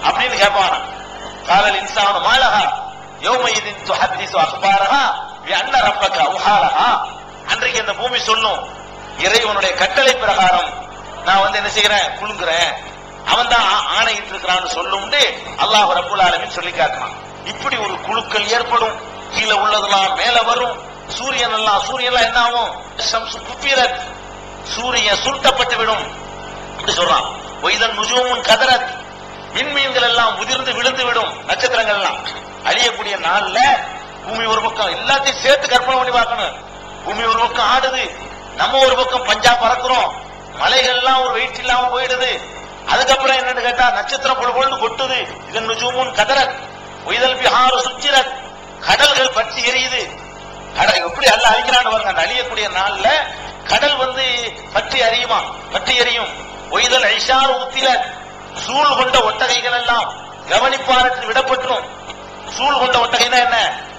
அப்படின்னு கேட்பான் காலல் இன்சானு மாலஹா யௌமயிதின் துஹத்திசு அக்பாரஹா பி அன்ன ரப்பக உஹாலஹா அன்றைக்கு அந்த பூமி சொல்லும் இறைவனுடைய கட்டளை பிரகாரம் நான் வந்து என்ன செய்யறேன் குலுங்குறேன் அவன் தான் ஆணையிட்டு இருக்கிறான்னு சொல்லும்னு அல்லாஹ் ரப்புல் ஆலமீன் சொல்லி காட்டுறான் இப்படி ஒரு குழுக்கள் ஏற்படும் கீழே உள்ளதெல்லாம் மேல வரும் சூரியன் எல்லாம் சூரியன் எல்லாம் என்ன ஆகும் ஷம்சு குப்பிரத் சூரியன் சுருட்டப்பட்டு விடும் அப்படி சொல்றான் ஒய்தன் நுஜூமுன் கதரத் விண்மீன்கள் எல்லாம் உதிர்ந்து விழுந்து விடும் நட்சத்திரங்கள் எல்லாம் அழியக்கூடிய நாள்ல பூமி ஒரு பக்கம் எல்லாத்தையும் சேர்த்து கற்பனை பண்ணி பார்க்கணும் பூமி ஒரு பக்கம் ஆடுது நம்ம ஒரு பக்கம் பஞ்சா பறக்குறோம் மலைகள் எல்லாம் ஒரு வெயிட் இல்லாம போயிடுது அதுக்கப்புறம் என்னன்னு கேட்டா நட்சத்திரம் பொழு பொழுது கொட்டுது இதன் நுஜூமுன் கதரத் ஒய்தல் பிஹாரு சுச்சிரத் கடல்கள் பற்றி எரியுது கடல் எப்படி அல்ல அழிக்கிறான்னு பாருங்க அந்த அழியக்கூடிய நாள்ல கடல் வந்து பற்றி அறியுமா பற்றி எரியும் ஒய்தல் ஐஷார் ஊத்தில சூழ் கொண்ட ஒட்டகைகள் எல்லாம் கவனிப்பாரத்தில் விடப்பட்டுரும் சூழ் கொண்ட ஒட்டகைனா என்ன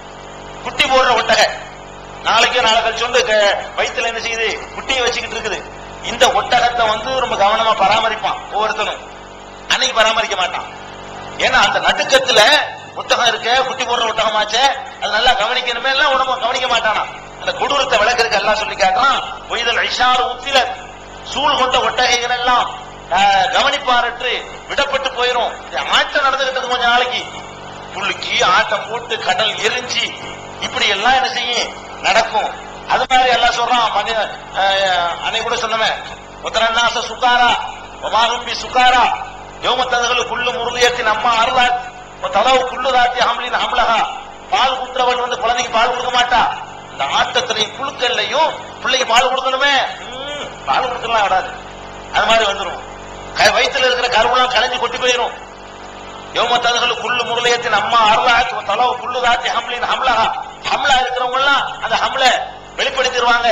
குட்டி போடுற ஒட்டகை நாளைக்கு நாளை கழிச்சு வந்து க- வயித்துல என்ன செய்யுது குட்டியை வச்சுக்கிட்டு இருக்குது இந்த ஒட்டகத்தை வந்து ரொம்ப கவனமா பராமரிப்பான் ஒவ்வொருத்தனும் அன்னைக்கு பராமரிக்க மாட்டான் ஏன்னா அந்த நடுக்கத்துல ஒட்டகம் இருக்க குட்டி போடுற ஒட்டகமாச்சே அது நல்லா கவனிக்கணுமே எல்லாம் உடம்பு கவனிக்க மாட்டானா அந்த கொடூரத்தை விளக்குறதுக்கு எல்லாம் சொல்லி காட்டுறான் பொய்தல் ஐஷாறு உத்தில சூழ் கொண்ட ஒட்டகைகள் எல்லாம் ஆஹ், கவனிப்பாரற்று விடப்பட்டு போயிரும் இது ஆட்டம் நடந்துகிட்டு இருக்கு கொஞ்ச நாளைக்கு புள்ளிக்கு ஆட்டம் போட்டு கடல் எரிஞ்சு இப்படி எல்லாம் என்ன செய்யும் நடக்கும் அது மாதிரி எல்லாம் சொல்றான் மனித ஆஹ், அன்னைக்கு கூட சொன்னவன் உத்தரநாச சுகாரா ஒமாரும்பி சுகாரா யோமத்ததுகள் குள்ளு முருளியத்தின் அம்மா அருளாத் தலவு குள்ளு ராத்தி ஹம்லின் ஹம்லஹா பால் குற்றவன் வந்து குழந்தைக்கு பால் கொடுக்க மாட்டா இந்த ஆட்டத்திலையும் குழுக்கள்லையும் பிள்ளைக்கு பால் கொடுக்கணுமே ம், பால் கொடுக்கலாம் விடாது அது மாதிரி வந்துடும் க- வயித்துல இருக்கிற கருவெல்லாம் கலைஞ்சு கொட்டி போயிடும் யோமத்ததுகள் குள்ளு முருளையத்தின் அம்மா அருளாத் தலவு குள்ளு ராத்தி ஹம்லின் ஹம்லஹா ஹம்லா இருக்கிறவங்க எல்லாம் அந்த ஹம்ல வெளிப்படுத்திடுவாங்க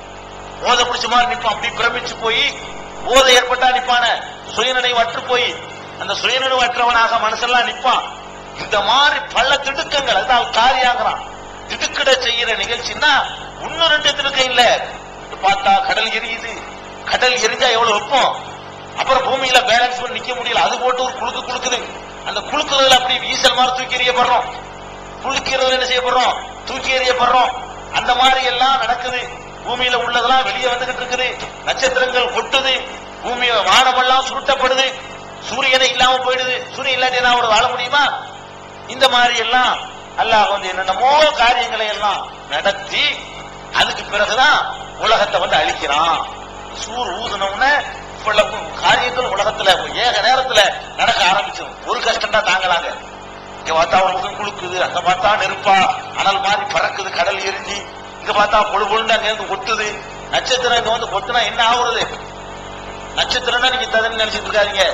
ஓத பிடிச்ச மாதிரி நிப்பான் அப்படி பிரமிச்சு போய் போதை ஏற்பட்டா நிப்பான சுயநினைவு அற்று போய் அந்த சுயநினைவு அற்றவனாக மனசெல்லாம் நிப்பான் இந்த மாதிரி பல திடுக்கங்கள் அதான் காரியாங்கிறான் திடுக்கிட செய்யற நிகழ்ச்சின்னா இன்னும் ரெண்டு திடுக்கம் இல்ல இது பார்த்தா கடல் எரியுது கடல் எரிஞ்சா எவ்வளவு வெப்பம் அப்புறம் பூமியில பேலன்ஸ் பண்ணி நிக்க முடியல அது போட்டு ஒரு குலுக்கு குலுக்குது அந்த குலுக்குறதுல அப்படி வீசல் மாதிரி தூக்கி எறியப்படுறோம் குலுக்கிறது என்ன செய்யப்படுறோம் தூக்கி எறியப்படுறோம் அந்த மாதிரி எல்லாம் நடக்குது பூமியில உள்ளதெல்லாம் வெளியே வந்துகிட்டு இருக்குது நட்சத்திரங்கள் கொட்டுது பூமி வானமெல்லாம் சுருட்டப்படுது சூரியனை இல்லாம போயிடுது சூரியன் இல்லாட்டி என்ன அவரு வாழ முடியுமா இந்த மாதிரி எல்லாம் அல்லாஹ் வந்து என்னென்னமோ காரியங்களை எல்லாம் நடத்தி அதுக்கு பிறகுதான் உலகத்தை வந்து அழிக்கிறான் சூர் ஊதுனவுடனே இவ்வளவு காரியங்கள் உலகத்துல ஏக நேரத்துல நடக்க ஆரம்பிச்சிடும் ஒரு கஷ்டம் தான் தாங்கலாங்க இங்க பார்த்தா ஒரு முகம் குளுக்குது அங்க பார்த்தா நெருப்பா அனல் மாதிரி பறக்குது கடல் எரிஞ்சு இங்க பார்த்தா பொழு பொழுந்து அங்க இருந்து கொட்டுது நட்சத்திரம் இங்க வந்து கொட்டுனா என்ன ஆகுறது நட்சத்திரம்னா நீங்க ததன்னு நினைச்சிட்டு இருக்காதீங்க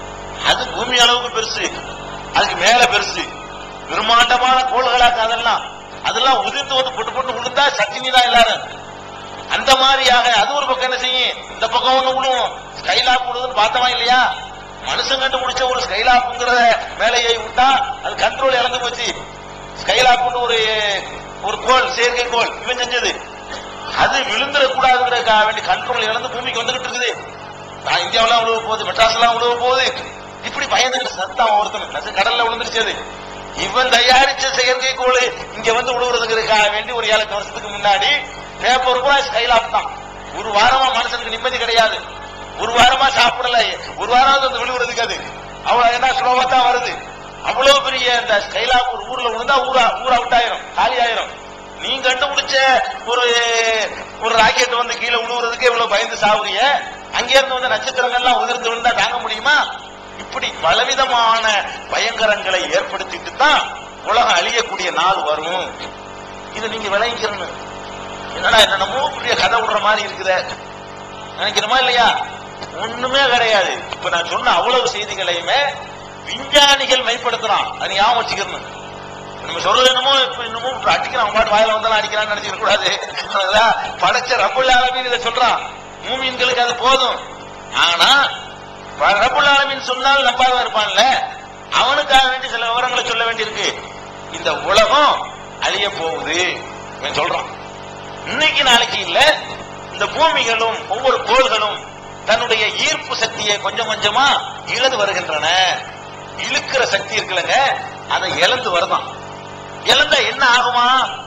அது பூமி அளவுக்கு பெருசு அதுக்கு மேல பெருசு பிரம்மாண்டமான கோள்களாக்கு அதெல்லாம் அதெல்லாம் உதிர்ந்து வந்து பொட்டு பொட்டு விழுந்தா சட்டினி தான் எல்லாரும் அந்த மாதிரியாக அது ஒரு பக்கம் என்ன செய்யும் இந்த பக்கம் ஒண்ணு விழுவும் ஸ்கைலாப் விழுதுன்னு பார்த்தவா இல்லையா மனுஷன் கண்டுபிடிச்ச ஒரு ஸ்கைலாப்ங்கிற மேலையை விட்டா அது கண்ட்ரோல் இழந்து போச்சு ஸ்கைலாப்னு ஒரு ஒரு கோல் செயற்கை கோல் இவன் செஞ்சது அது விழுந்துடக்கூடாதுங்கிறதுக்காக வேண்டி கண்ட்ரோல் இழந்து பூமிக்கு வந்துகிட்டு இருக்குது நான் இந்தியாவெல்லாம் உழுவ போகுது மெட்ராஸ் எல்லாம் உழுவ போகுது இப்படி பயந்துகிட்டு சத்தான் ஒருத்தன் நச்சு கடல்ல விழுந்துருச்சு அது இவன் தயாரிச்ச செயற்கை கோள் இங்க வந்து விழுவுறதுங்கிறதுக்காக வேண்டி ஒரு ஏழு வருஷத்துக்கு முன்னாடி பேப்பர் கூட ஸ்கைலாப் தான் ஒரு வாரமா மனுஷனுக்கு நிம்மதி கிடையாது ஒரு வாரமா சாப்பிடல ஒரு வாரம் வந்து விழுவுறதுக்கு அது அவ்வளவு என்ன ஸ்லோவா தான் வருது அவ்வளவு பெரிய இந்த ஸ்கைலாப் ஒரு ஊர்ல விழுந்தா ஊரா ஊரா விட்டாயிரும் காலி ஆயிரும் நீ கண்டுபிடிச்ச ஒரு ஒரு ராக்கெட் வந்து கீழே விழுவுறதுக்கு இவ்வளவு பயந்து சாவுறிய அங்கே இருந்து வந்து நட்சத்திரங்கள்லாம் உதிர்ந்து விழுந்தா தாங்க முடியுமா இப்படி பலவிதமான பயங்கரங்களை ஏற்படுத்திட்டு தான் உலகம் அழியக்கூடிய நாள் வரும் இது நீங்க விளங்கிக்கிறணும் என்னடா என்னென்னமோ பெரிய கதை விடுற மாதிரி இருக்குதே நினைக்கிறோமா இல்லையா ஒண்ணுமே கிடையாது இப்ப நான் சொன்ன அவ்வளவு செய்திகளையுமே விஞ்ஞானிகள் மெய்ப்படுத்துறான் அது ஞாபகம் வச்சுக்கணும் நம்ம சொல்றது என்னமோ இப்ப இன்னமும் இப்ப அடிக்கிறான் அவன் பாட்டு வாயில வந்தாலும் அடிக்கிறான்னு நினைச்சிக்க கூடாது அதான் படைச்ச ரப்புல் ஆலமீன் இதை சொல்றான் மூமின்களுக்கு அது போதும் ஆனா ப- ரப்புல் ஆலமீன் சொன்னால் நம்பாம இருப்பான்ல அவனுக்காக வேண்டி சில விவரங்களை சொல்ல வேண்டியிருக்கு இந்த உலகம் அழிய போகுது இவன் சொல்றான் இன்னைக்கு நாளைக்கு இல்ல இந்த பூமிகளும் ஒவ்வொரு கோள்களும் தன்னுடைய ஈர்ப்பு சக்தியை கொஞ்சம் கொஞ்சமா இழந்து வருகின்றன இழுக்கிற சக்தி இருக்குல்லங்க அதை இழந்து வருதான் இழந்தா என்ன ஆகுமா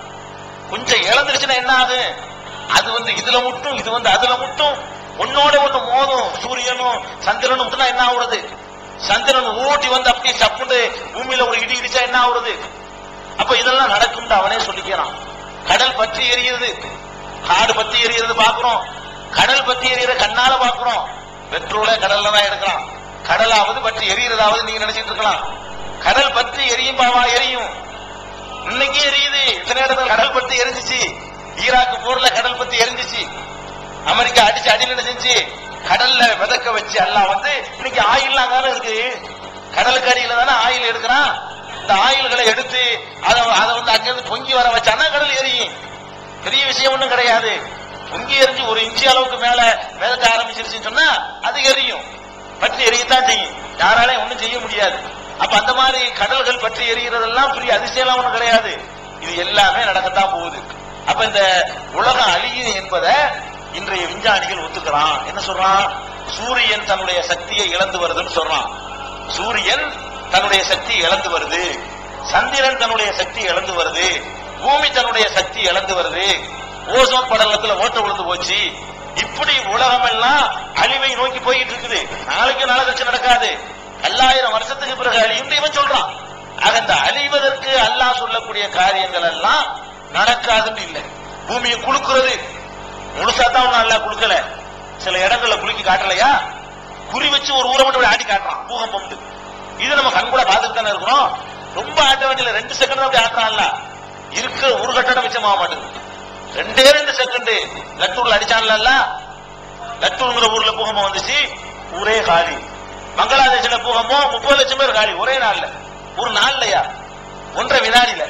கொஞ்சம் இழந்துருச்சுன்னா என்ன ஆகும் அது வந்து இதுல முட்டும் இது வந்து அதுல முட்டும் ஒன்னோட ஒண்ணு மோதும் சூரியனும் சந்திரனும் முட்டினா என்ன ஆகுறது சந்திரன் ஓட்டி வந்து அப்படியே சப்புண்டு பூமியில ஒரு இடி இடிச்சா என்ன ஆகுறது அப்ப இதெல்லாம் நடக்கும் அவனே சொல்லிக்கிறான் கடல் பற்றி எரியுது காடு பத்தி எரியுறது பாக்குறோம் கடல் பத்தி எரியுற கண்ணால பாக்குறோம் பெட்ரோலை கடல்ல தான் எடுக்கிறான் கடலாவது பற்றி எரியறதாவது நீங்க நினைச்சிட்டு இருக்கலாம் கடல் பற்றி எரியும் பாவா எரியும் இன்னைக்கு எரியுது இத்தனை இடத்துல கடல் பத்தி எரிஞ்சிச்சு ஈராக்கு போர்ல கடல் பத்தி எரிஞ்சிச்சு அமெரிக்கா அடிச்சு அடியில் என்ன செஞ்சு கடல்ல விதக்க வச்சு எல்லாம் வந்து இன்னைக்கு ஆயில்லாம் தானே இருக்கு கடலுக்கு அடியில தானே ஆயில் எடுக்கிறான் இந்த ஆயில்களை எடுத்து அதை அதை வந்து அங்கிருந்து பொங்கி வர வச்சானா கடல் எரியும் பெரிய விஷயம் ஒண்ணும் கிடையாது பொங்கி எரிஞ்சு ஒரு இன்ச்சு அளவுக்கு மேல மிதக்க ஆரம்பிச்சிருச்சுன்னு சொன்னா அது எரியும் பற்றி எரியத்தான் செய்யும் யாராலையும் ஒண்ணும் செய்ய முடியாது அப்ப அந்த மாதிரி கடல்கள் பற்றி எரியறதெல்லாம் பெரிய அதிசயம்லாம் ஒண்ணும் கிடையாது இது எல்லாமே நடக்கத்தான் போகுது அப்ப இந்த உலகம் அழியும் என்பதை இன்றைய விஞ்ஞானிகள் ஒத்துக்கிறான் என்ன சொல்றான் சூரியன் தன்னுடைய சக்தியை இழந்து வருதுன்னு சொல்றான் சூரியன் தன்னுடைய சக்தியை இழந்து வருது சந்திரன் தன்னுடைய சக்தி இழந்து வருது பூமி தன்னுடைய சக்தி இழந்து வருது ஓசோன் படலத்துல ஓட்ட விழுந்து போச்சு இப்படி உலகம் எல்லாம் அழிவை நோக்கி போயிட்டு இருக்குது நாளைக்கு நாளை கழிச்சு நடக்காது பல்லாயிரம் வருஷத்துக்கு பிறகு அழியும் இவன் சொல்றான் ஆக இந்த அழிவதற்கு அல்லாஹ் சொல்லக்கூடிய காரியங்கள் எல்லாம் நடக்காதுன்னு இல்லை பூமியை குலுக்குறது முழுசா தான் ஒண்ணும் அல்லாஹ் குலுக்கல சில இடங்கள்ல குலுக்கி காட்டலையா குறி வச்சு ஒரு ஊரை மட்டும் அப்படி ஆட்டி காட்டுறான் பூகம்பம் இது நம்ம கண் கூட பார்த்துட்டு தானே இருக்கிறோம் ரொம்ப ஆட்ட வேண்டியல ரெண்டு செகண்ட் அப்படி ஆட்டுறான்ல இருக்கிற ஒரு கட்டடம் மிச்சமாக மாட்டேங்குது ரெண்டே ரெண்டு செகண்ட் லட்டூர்ல அடிச்சான்ல லட்டூர்ங்கிற ஊர்ல பூகம்பம் வந்துச்சு ஊரே காலி பங்களாதேஷ்ல பூகம்பம் முப்பது லட்சம் பேர் காலி ஒரே நாள்ல ஒரு நாள்லயா ஒன்றரை வினாடியில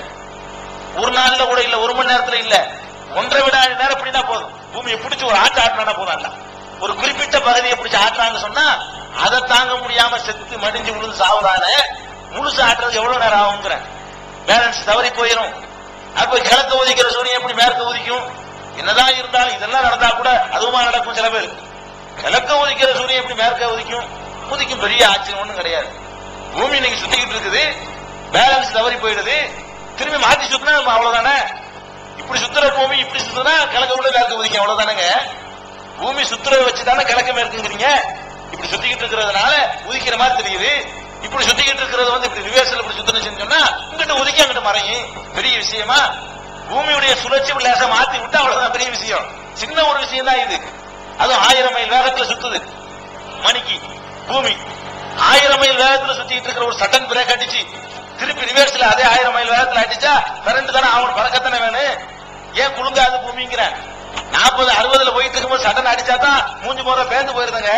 ஒரு நாள்ல கூட இல்ல ஒரு மணி நேரத்துல இல்ல ஒன்றரை வினாடி நேரம் எப்படின்னா போதும் பூமியை பிடிச்சு ஒரு ஆட்டு ஆட்டினா போதும் அல்ல ஒரு குறிப்பிட்ட பகுதியை பிடிச்சு ஆட்டுறான்னு சொன்னா அதை தாங்க முடியாம செத்து மடிஞ்சு விழுந்து சாவுறானே முழுசு ஆட்டுறது எவ்வளவு நேரம் ஆகுங்கிற பேலன்ஸ் தவறி போயிடும் அப்ப கிழக்கு ஒதுக்கிற சூரியன் எப்படி மேற்கு ஒதுக்கும் என்னதான் இருந்தாலும் இதெல்லாம் நடந்தா கூட அதுவுமா நடக்கும் சில பேர் கிழக்க ஒதுக்கிற சூரியன் எப்படி மேற்க ஒதுக்கும் ஒதுக்கும் பெரிய ஆச்சரியம் ஒண்ணும் கிடையாது பூமி இன்னைக்கு சுத்திக்கிட்டு இருக்குது பேலன்ஸ் தவறி போயிடுது திரும்பி மாத்தி சுத்தினா நம்ம அவ்வளவுதானே இப்படி சுத்துற பூமி இப்படி சுத்துனா கிழக்க விட மேற்கு ஒதுக்கும் அவ்வளவுதானங்க பூமி சுத்துறத வச்சு தானே கிழக்க மேற்குங்கிறீங்க இப்படி சுத்திக்கிட்டு இருக்கிறதுனால உதிக்கிற மாதிரி தெரியுது இப்படி சுத்திக்கிட்டு இருக்கிறது வந்து இப்படி ரிவர்சல் இப்படி சுத்தணும் சொன்னா இங்கிட்ட ஒதுக்கி அங்கிட்ட மறையும் பெரிய விஷயமா பூமியுடைய சுழற்சி இப்படி லேசா மாத்தி விட்டா அவ்வளவுதான் பெரிய விஷயம் சின்ன ஒரு விஷயம் தான் இது அதுவும் ஆயிரம் மைல் வேகத்துல சுத்துது மணிக்கு பூமி ஆயிரம் மைல் வேகத்துல சுத்திட்டு இருக்கிற ஒரு சட்டன் பிரேக் அடிச்சு திருப்பி ரிவர்ஸ்ல அதே ஆயிரம் மைல் வேகத்துல அடிச்சா கரண்ட் தானே அவன் பறக்கத்தானே வேணும் ஏன் குலுங்காது பூமிங்கிற நாற்பது அறுபதுல போயிட்டு இருக்கும்போது சட்டன் அடிச்சா தான் மூஞ்சி போற பேந்து போயிருந்தங்க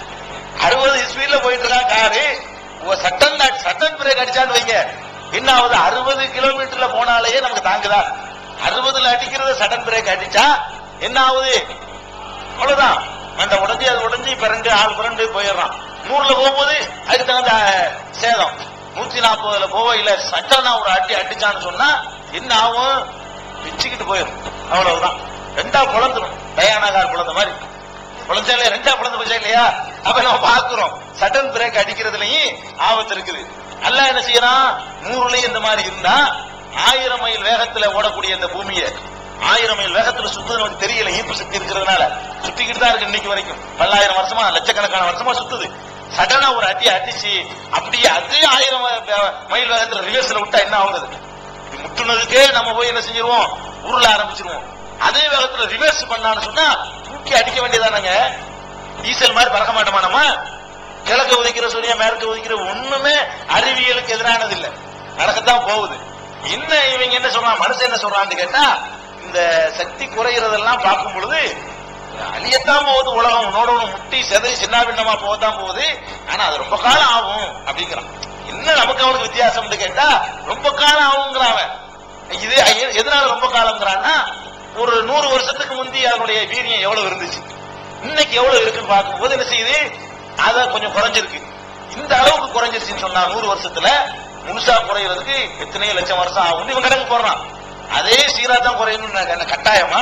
அறுபது ஸ்பீட்ல போயிட்டு இருக்கான் காரு உங்க சட்டன் சட்டன் பிரேக் அடிச்சான்னு வைங்க என்ன ஆகுது அறுபது கிலோமீட்டர்ல போனாலேயே நமக்கு தாங்குதா அறுபதுல அடிக்கிறது சடன் பிரேக் அடிச்சா என்ன ஆகுது அவ்வளவுதான் அந்த உடஞ்சி அது உடஞ்சி பிறண்டு ஆள் பிறண்டு போயிடுறான் நூறுல போகும்போது அதுக்கு தகுந்த அஹ், சேதம் நூத்தி நாற்பதுல போவையில சட்டனா ஒரு அடி அடிச்சான்னு சொன்னா என்ன ஆகும் பிச்சுக்கிட்டு போயிடும் அவ்வளவுதான் ரெண்டா குழந்துரும் டயானாகார் குழந்த மாதிரி குழந்தைல ரெண்டா குழந்தை போச்சா இல்லையா அப்ப நம்ம பாக்குறோம் சடன் பிரேக் அடிக்கிறதுலயும் ஆபத்து இருக்குது அல்லாஹ் என்ன செய்யறான் நூறுலயும் இந்த மாதிரி இருந்தா ஆயிரம் மைல் வேகத்துல ஓடக்கூடிய இந்த பூமியை ஆயிரம் மைல் வேகத்துல சுத்துறது நமக்கு தெரியல ஈர்ப்பு சக்தி இருக்கிறதுனால சுத்திக்கிட்டு தான் இருக்கு இன்னைக்கு வரைக்கும் பல்லாயிரம் வருஷமா லட்சக்கணக்கான வருஷமா சுத்துது சடனா ஒரு அடி அடிச்சு அப்படியே அதே ஆயிரம் வே- மைல் வேகத்துல ரிவர்ஸ்ல விட்டா என்ன ஆகுறது இது முட்டுனதுக்கே நம்ம போய் என்ன செஞ்சிருவோம் உருள ஆரம்பிச்சிருவோம் அதே வேகத்துல ரிவர்ஸ் பண்ணான்னு சொன்னா தூக்கி அடிக்க வேண்டியதானங்க டீசல் மாதிரி பறக்க மாட்டோமா நம்ம கிழக்கு உதிக்கிற சூரியன் மேற்கு உதிக்கிற ஒண்ணுமே அறிவியலுக்கு எதிரானது இல்ல நடக்கத்தான் போகுது என்ன இவங்க என்ன சொல்றான் மனுஷன் என்ன சொல்றான்னு கேட்டா இந்த சக்தி குறைகிறதெல்லாம் பார்க்கும் பொழுது அழியத்தான் போகுது உலகம் உன்னோட ஒண்ணு முட்டி செதறி சின்ன பின்னமா போகத்தான் போகுது ஆனா அது ரொம்ப காலம் ஆகும் அப்படிங்கிறான் என்ன நமக்கு அவனுக்கு வித்தியாசம்னு கேட்டா ரொம்ப காலம் ஆகுங்கிறான் அவன் இது எ- எதனால ரொம்ப காலம்ங்கிறான்னா ஒரு நூறு வருஷத்துக்கு முந்தி அதனுடைய வீரியம் எவ்வளவு இருந்துச்சு இன்னைக்கு எவ்வளவு இருக்குன்னு பார்க்கும்போது என்ன செய்யுது அத கொஞ்சம் குறைஞ்சிருக்கு இந்த அளவுக்கு குறைஞ்சிருச்சுன்னு சொன்னா நூறு வருஷத்துல முழுசா குறையிறதுக்கு எத்தனையோ லட்சம் வருஷம் ஆகும் இவன் கணக்கு போடுறான் அதே சீரா தான் குறையணும்னு நான் என்ன கட்டாயமா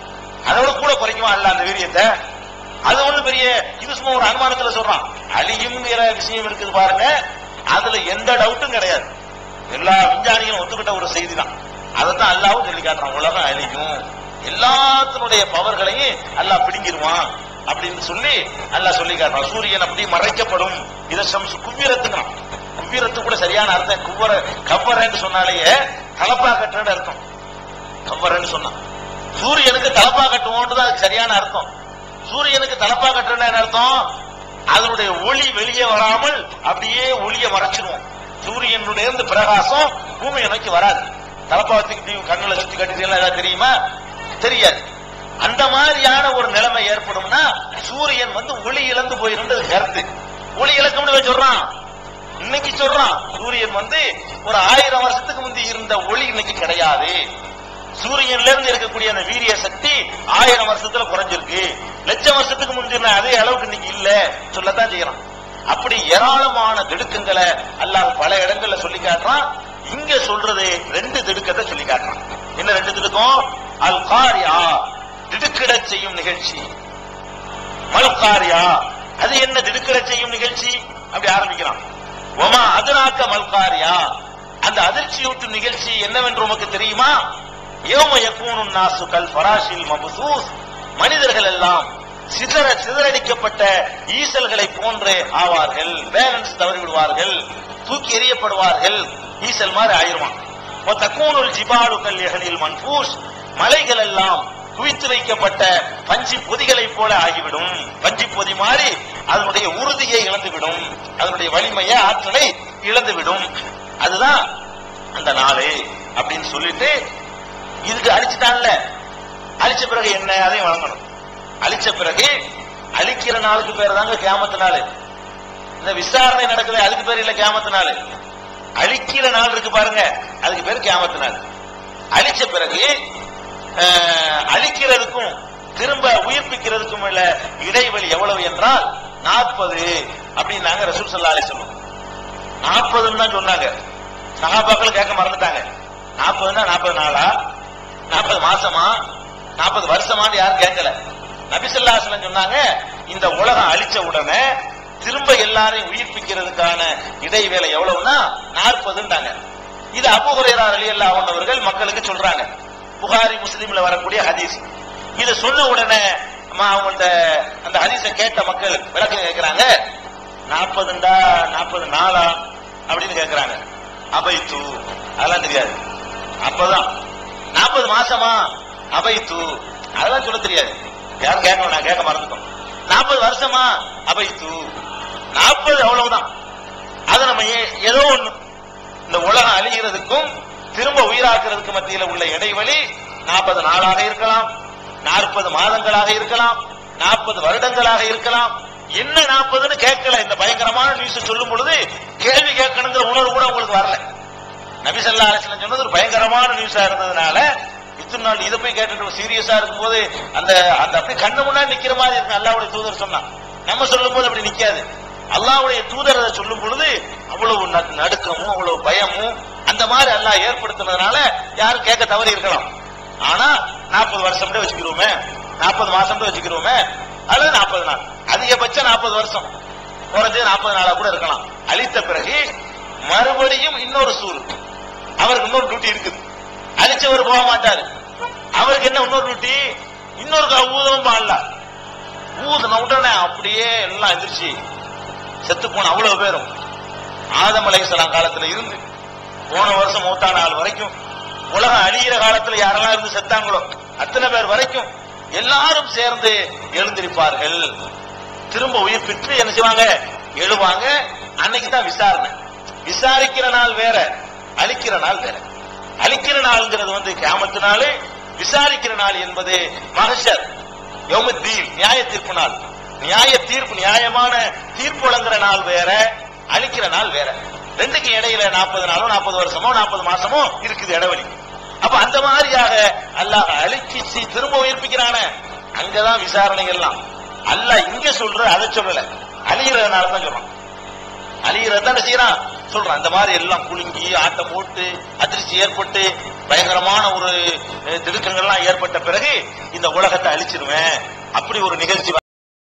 அதோட கூட குறைக்குமா அல்ல அந்த வீரியத்தை அது ஒண்ணு பெரிய இது சும்மா ஒரு அனுமானத்துல சொல்றான் அழியும்ங்கிற விஷயம் இருக்குது பாருங்க அதுல எந்த டவுட்டும் கிடையாது எல்லா விஞ்ஞானிகளும் ஒத்துக்கிட்ட ஒரு செய்தி தான் அதைத்தான் அல்லாவும் சொல்லி காட்டுறான் உலகம் அழியும் எல்லாத்தினுடைய பவர்களையும் அல்லாஹ் பிடுங்கிடுவான் அப்படின்னு சொல்லி அல்லாஹ் சொல்லி காட்டுறான் சூரியன் அப்படி மறைக்கப்படும் இத சம்சு குவிரத்துங்கிறான் குவிரத்து கூட சரியான அர்த்தம் குவர கவ்வரன்னு சொன்னாலேயே கலப்பா கட்டுறன்னு அர்த்தம் கவ்வரன்னு சொன்னான் சூரியனுக்கு தலப்பா கட்டுவோன்றது அதுக்கு சரியான அர்த்தம் சூரியனுக்கு தலப்பா கட்டுறன்னு என்ன அர்த்தம் அதனுடைய ஒளி வெளியே வராமல் அப்படியே ஒளிய மறைச்சிருவோம் சூரியனுடைய இருந்து பிரகாசம் பூமியை நோக்கி வராது தலப்பா வச்சுக்கிட்டு கண்ணுல சுத்தி கட்டிட்டீங்களா ஏதாவது தெரியுமா தெரியாது அந்த மாதிரியான ஒரு நிலைமை ஏற்படும்னா சூரியன் வந்து ஒளி இழந்து போயிருந்தது கருத்து ஒளி இழக்கும்னு சொல்றான் இன்னைக்கு சொல்றான் சூரியன் வந்து ஒரு ஆயிரம் வருஷத்துக்கு முந்தி இருந்த ஒளி இன்னைக்கு கிடையாது சூரியன்ல இருந்து இருக்கக்கூடிய அந்த வீரிய சக்தி ஆயிரம் வருஷத்துல குறைஞ்சிருக்கு லட்சம் வருஷத்துக்கு முந்தின அதே அளவுக்கு இன்னைக்கு இல்ல சொல்லத்தான் செய்யறான் அப்படி ஏராளமான திடுக்கங்களை அல்லாஹ் பல இடங்கள்ல சொல்லி காட்டுறான் இங்க சொல்றது ரெண்டு திடுக்கத்தை சொல்லி காட்டுறான் என்ன ரெண்டு திடுக்கம் அல் காரியா திடுக்கிடச் செய்யும் நிகழ்ச்சி மல்காரியா அது என்ன திடுக்கிடச் செய்யும் நிகழ்ச்சி அப்படி ஆரம்பிக்கிறான் ஒமா அதுனாக்க மல்காரியா அந்த அதிர்ச்சியூட்டும் நிகழ்ச்சி என்னவென்று உமக்கு தெரியுமா யோம யக்கூனுன் நாசு கல் ஃபராஷில் மபுசூஸ் மனிதர்கள் எல்லாம் சிதற சிதறடிக்கப்பட்ட ஈசல்களை போன்றே ஆவார்கள் பேலன்ஸ் தவறி விடுவார்கள் தூக்கி எறியப்படுவார்கள் ஈசல் மாதிரி ஆயிருவான் தக்கூனுல் ஜிபாலு கல் எகலில் மன்ஃபூஸ் மலைகள் எல்லாம் குவித்து வைக்கப்பட்ட பஞ்சி பொதிகளைப் போல ஆகிவிடும் பஞ்சி பொதி மாதிரி அதனுடைய உறுதியை இழந்துவிடும் அதனுடைய வலிமையை ஆற்றலை இழந்துவிடும் அதுதான் அந்த நாளே அப்படின்னு சொல்லிட்டு இதுக்கு அழிச்சுட்டான்ல அழிச்ச பிறகு என்ன அதையும் வழங்கணும் அழிச்ச பிறகு அழிக்கிற நாளுக்கு பேர் தாங்க கேமத்து நாள் இந்த விசாரணை நடக்குது அதுக்கு பேர் இல்ல கேமத்து நாள் அழிக்கிற நாள் இருக்கு பாருங்க அதுக்கு பேர் கேமத்து நாள் அழிச்ச பிறகு அஹ், அழிக்கிறதுக்கும் திரும்ப உயிர்ப்பிக்கிறதுக்கும் உள்ள இடைவெளி எவ்வளவு என்றால் நாற்பது அப்படின்னாங்க ரசூல் சல்லா அலி சொல்லுவோம் நாற்பதுன்னு தான் சொன்னாங்க சகாபாக்கள் கேட்க மறந்துட்டாங்க நாற்பதுன்னா நாற்பது நாளா நாற்பது மாசமா நாற்பது வருஷமான்னு யாரும் கேட்கல நபிசல்லாசலம் சொன்னாங்க இந்த உலகம் அழிச்ச உடனே திரும்ப எல்லாரையும் உயிர்ப்பிக்கிறதுக்கான இடைவேளை எவ்வளவுன்னா நாற்பதுன்றாங்க இது அபுஹுரேரா ரலியல்லாஹு அன்ஹு அவர்கள் மக்களுக்கு சொல்றாங்க புகாரி முஸ்லிம்ல வரக்கூடிய ஹதீஸ் இத சொன்ன உடனே அம்மா, அவங்கள்ட்ட அந்த ஹதீஸை கேட்ட மக்கள் விளக்கம் கேட்கிறாங்க நாற்பதுண்டா நாற்பது நாளா அப்படின்னு கேட்கிறாங்க அபைத்து அதெல்லாம் தெரியாது அப்பதான் நாற்பது மாசமா அபைத்து அதெல்லாம் சொல்ல தெரியாது யாரும் கேட்கணும் நான் கேட்க மறந்துட்டோம் நாற்பது வருஷமா அபைத்து நாற்பது அவ்வளவுதான் அது நம்ம ஏ- ஏதோ ஒண்ணு இந்த உலகம் அழிகிறதுக்கும் திரும்ப உயிராக்குறதுக்கு மத்தியில உள்ள இடைவெளி நாற்பது நாளாக இருக்கலாம் நாற்பது மாதங்களாக இருக்கலாம் நாற்பது வருடங்களாக இருக்கலாம் என்ன நாற்பதுன்னு கேட்கல இந்த பயங்கரமான நியூஸ் சொல்லும் பொழுது கேள்வி கேட்கணுங்கிற உணர்வு கூட உங்களுக்கு வரல நபி ஸல்லல்லாஹு அலைஹி வஸல்லம் சொன்னது ஒரு பயங்கரமான நியூஸா இருந்ததுனால இத்தனை நாள் இதை போய் கேட்டுட்டு சீரியஸா இருக்கும்போது அந்த அந்த அப்படி கண்ணு முன்னாடி நிக்கிற மாதிரி இருக்கு அல்லாஹ்வுடைய தூதர் சொன்னான் நம்ம சொல்லும் போது அப்படி நிக்காது அல்லாஹ்வுடைய தூதர் அதை சொல்லும் பொழுது அவ்வளவு ந- நடுக்கமும் அவ்வளவு பயமும் அந்த மாதிரி அல்லாஹ் ஏற்படுத்தினதுனால யாரும் கேட்க தவறி இருக்கலாம் ஆனா நாற்பது வருஷம் வச்சுக்கிறோமே நாற்பது மாசம் வச்சுக்கிறோமே அல்லது நாற்பது நாள் அதிகபட்சம் நாற்பது வருஷம் குறைஞ்சது நாற்பது நாளா கூட இருக்கலாம் அழித்த பிறகு மறுபடியும் இன்னொரு சூறு அவருக்கு இன்னொரு டியூட்டி இருக்குது அழிச்சவர் போக மாட்டாரு அவருக்கு என்ன இன்னொரு டியூட்டி இன்னொரு ஊதவும் பாடல ஊதுன உடனே அப்படியே எல்லாம் எந்திரிச்சு செத்து போன அவ்வளவு பேரும் ஆதம் அலைஹிஸ்ஸலாம் காலத்துல இருந்து போன வருஷம் மூத்தா நாள் வரைக்கும் உலகம் அழியிற காலத்துல யாரெல்லாம் இருந்து செத்தாங்களோ அத்தனை பேர் வரைக்கும் எல்லாரும் சேர்ந்து எழுந்திருப்பார்கள் திரும்ப உயிர் பெற்று என்ன செய்வாங்க எழுவாங்க அன்னைக்கு தான் விசாரணை விசாரிக்கிற நாள் வேற அழிக்கிற நாள் வேற அழிக்கிற நாள்ங்கிறது வந்து கியாமத்து நாள் விசாரிக்கிற நாள் என்பது மகஷர் யௌமுத்தீன் நியாய தீர்ப்பு நாள் நியாய தீர்ப்பு நியாயமான தீர்ப்பு வழங்குற நாள் வேற அழிக்கிற நாள் வேற ரெண்டுக்கு இடையில நாற்பது நாளோ நாற்பது வருஷமோ நாற்பது மாசமோ இருக்குது இடைவெளி அப்ப அந்த மாதிரியாக அல்லாஹ் அழிச்சு திரும்ப உயிர்ப்பிக்கிறான அங்கதான் விசாரணைகள்லாம் அல்லாஹ் இங்க சொல்ற அதை சொல்லல அழிகிறதுனால தான் சொல்றான் அழிகிறது தான் செய்யறான் சொல்றான் அந்த மாதிரி எல்லாம் குலுங்கி ஆட்டம் போட்டு அதிர்ச்சி ஏற்பட்டு பயங்கரமான ஒரு அஹ், திடுக்கங்கள்லாம் ஏற்பட்ட பிறகு இந்த உலகத்தை அழிச்சிருவேன் அப்படி ஒரு நிகழ்ச்சி